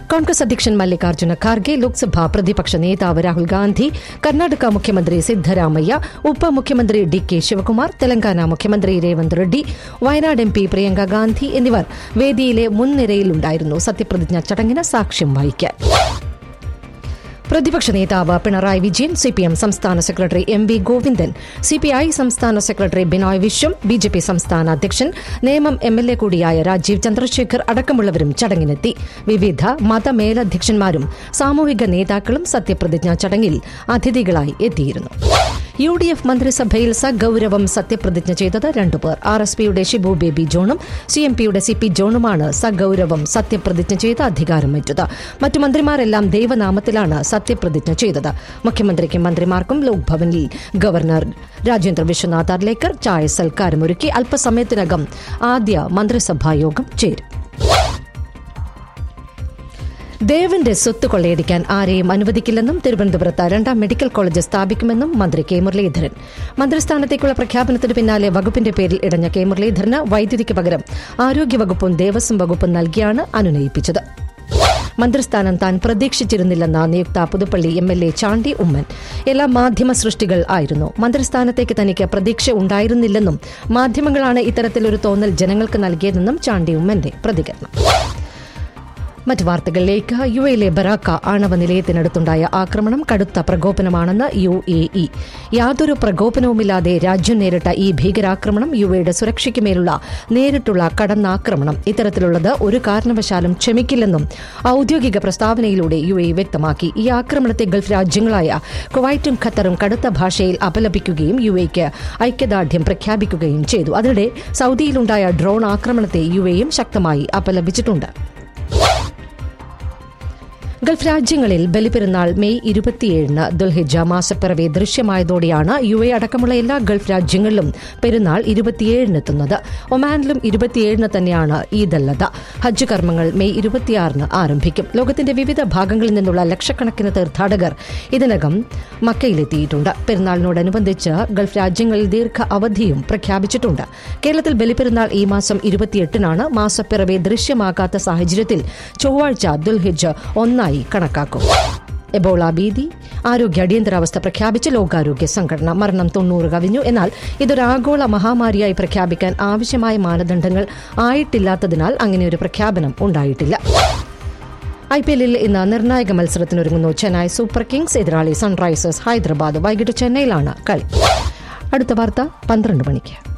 കോൺഗ്രസ് അധ്യക്ഷൻ മല്ലികാർജ്ജുന ഖാർഗെ ലോക്സഭാ പ്രതിപക്ഷ നേതാവ് രാഹുൽ ഗാന്ധി കർണാടക മുഖ്യമന്ത്രി സിദ്ധരാമയ്യ ഉപമുഖ്യമന്ത്രി ഡി കെ ശിവകുമാർ തെലങ്കാന മുഖ്യമന്ത്രി രേവന്ത് റെഡ്ഡി വയനാട് എം പി പ്രിയങ്ക ഗാന്ധി എന്നിവർ വേദിയിലെ മുൻനിരയിലുണ്ടായിരുന്നു സത്യപ്രതിജ്ഞാ ചടങ്ങിന് സാക്ഷ്യം വഹിക്കാൻ പ്രതിപക്ഷ നേതാവ് Pinarayi Vijayan C P M സംസ്ഥാന secretary M V Govindan C P I സംസ്ഥാന secretary Binoy Viswam B J P സംസ്ഥാന അധ്യക്ഷൻ നേമം എം എൽ എ കൂടിയായ രാജീവ് ചന്ദ്രശേഖർ അടക്കമുള്ളവരും ചടങ്ങിനെത്തി വിവിധ മതമേലധ്യക്ഷന്മാരും സാമൂഹിക നേതാക്കളും സത്യപ്രതിജ്ഞാ ചടങ്ങിൽ അതിഥികളായി എത്തിയിരുന്നു യു ഡി എഫ് മന്ത്രിസഭയിൽ സഗൌരവം സത്യപ്രതിജ്ഞ ചെയ്തത് രണ്ടുപേർ ആർ എസ് പിയുടെ ഷിബു ബേബി ജോണും സി എം പിയുടെ സി പി ജോണുമാണ് സഗൌരവം സത്യപ്രതിജ്ഞ ചെയ്ത് അധികാരമേറ്റത് മറ്റു മന്ത്രിമാരെല്ലാം ദൈവനാമത്തിലാണ് സത്യപ്രതിജ്ഞ ചെയ്തത് മുഖ്യമന്ത്രിക്കും മന്ത്രിമാർക്കും ലോക്ഭവനിൽ ഗവർണർ രാജേന്ദ്ര വിശ്വനാഥ് അർലേക്കർ ചായ സൽക്കാരമൊരുക്കി അല്പസമയത്തിനകം ആദ്യ മന്ത്രിസഭാ യോഗം ചേരും ദേവന്റെ സ്വത്ത് കൊള്ളയടിക്കാൻ ആരെയും അനുവദിക്കില്ലെന്നും തിരുവനന്തപുരത്ത് രണ്ടാം മെഡിക്കൽ കോളേജ് സ്ഥാപിക്കുമെന്നും മന്ത്രി കെ മുരളീധരൻ മന്ത്രിസ്ഥാനത്തേക്കുള്ള പ്രഖ്യാപനത്തിന് പിന്നാലെ വകുപ്പിന്റെ പേരിൽ ഇടഞ്ഞ കെ മുരളീധരന് വൈദ്യുതിക്ക് പകരം ആരോഗ്യവകുപ്പും ദേവസ്വം വകുപ്പും നൽകിയാണ് അനുനയിപ്പിച്ചത് മന്ത്രിസ്ഥാനം താൻ പ്രതീക്ഷിച്ചിരുന്നില്ലെന്ന നിയുക്ത Puthuppally M L A Chandy Oommen എല്ലാ മാധ്യമ സൃഷ്ടികൾ ആയിരുന്നു മന്ത്രിസ്ഥാനത്തേക്ക് തനിക്ക് പ്രതീക്ഷ ഉണ്ടായിരുന്നില്ലെന്നും മാധ്യമങ്ങളാണ് ഇത്തരത്തിലൊരു തോന്നൽ ജനങ്ങൾക്ക് നൽകിയതെന്നും ചാണ്ടി ഉമ്മന്റെ പ്രതികരണം മറ്റ് വാർത്തകളിലേക്ക് യു എയിലെ ബറാക്ക ആണവ നിലയത്തിനടുത്തുണ്ടായ ആക്രമണം കടുത്ത പ്രകോപനമാണെന്ന് യു എ ഇ യാതൊരു പ്രകോപനവുമില്ലാതെ രാജ്യം നേരിട്ട ഈ ഭീകരാക്രമണം യു എയുടെ സുരക്ഷയ്ക്ക് മേലുള്ള നേരിട്ടുള്ള കടന്നാക്രമണം ഇത്തരത്തിലുള്ളത് ഒരു കാരണവശാലും ക്ഷമിക്കില്ലെന്നും ഔദ്യോഗിക പ്രസ്താവനയിലൂടെ യു എ വ്യക്തമാക്കി ഈ ആക്രമണത്തെ ഗൾഫ് രാജ്യങ്ങളായ കുവൈറ്റും ഖത്തറും കടുത്ത ഭാഷയിൽ അപലപിക്കുകയും യു എക്ക് ഐക്യദാർഢ്യം പ്രഖ്യാപിക്കുകയും ചെയ്തു അതിനിടെ സൌദിയിലുണ്ടായ ഡ്രോൺ ആക്രമണത്തെ യു എയും ശക്തമായി അപലപിച്ചിട്ടുണ്ട് ഗൾഫ് രാജ്യങ്ങളിൽ ബലിപെരുന്നാൾ മെയ് ഇരുപത്തിയേഴിന് ദുൽഹിജ മാസപ്പിറവി ദൃശ്യമായതോടെയാണ് യു എ അടക്കമുള്ള എല്ലാ ഗൾഫ് രാജ്യങ്ങളിലും പെരുന്നാൾ ഇരുപത്തിയേഴിനെത്തുന്നത് ഒമാനിലും ഇരുപത്തിയേഴിന് തന്നെയാണ് ഈദ് അൽ അദ ഹജ്ജ് കർമ്മങ്ങൾ മെയ് ഇരുപത്തിയാറിന് ആരംഭിക്കും ലോകത്തിന്റെ വിവിധ ഭാഗങ്ങളിൽ നിന്നുള്ള ലക്ഷക്കണക്കിന് തീർത്ഥാടകർ ഇതിനകം മക്കയിലെത്തിയിട്ടുണ്ട് പെരുന്നാളിനോടനുബന്ധിച്ച് ഗൾഫ് രാജ്യങ്ങളിൽ ദീർഘ അവധിയും പ്രഖ്യാപിച്ചിട്ടുണ്ട് കേരളത്തിൽ ബലിപെരുന്നാൾ ഈ മാസം ഇരുപത്തിയെട്ടിനാണ് മാസപ്പിറവി ദൃശ്യമാകാത്ത സാഹചര്യത്തിൽ ചൊവ്വാഴ്ച ദുൽഹിജ് ഒന്നായി കണക്കാക്കും എബോള ഭീതി ആരോഗ്യ അടിയന്തരാവസ്ഥ പ്രഖ്യാപിച്ച് ലോകാരോഗ്യ സംഘടന മരണം തൊണ്ണൂറ് കവിഞ്ഞു എന്നാൽ ഇതൊരു ആഗോള മഹാമാരിയായി പ്രഖ്യാപിക്കാൻ ആവശ്യമായ മാനദണ്ഡങ്ങൾ ആയിട്ടില്ലാത്തതിനാൽ അങ്ങനെയൊരു പ്രഖ്യാപനം ഉണ്ടായിട്ടില്ല ഐ പി എല്ലിൽ ഇന്ന് നിർണായക മത്സരത്തിനൊരുങ്ങുന്നു ചെന്നൈ സൂപ്പർ കിങ്സ് എതിരാളി സൺറൈസേഴ്സ് ഹൈദരാബാദ് വൈകിട്ട് ചെന്നൈയിലാണ് കളി അടുത്ത വാർത്ത പന്ത്രണ്ട് മണിക്ക്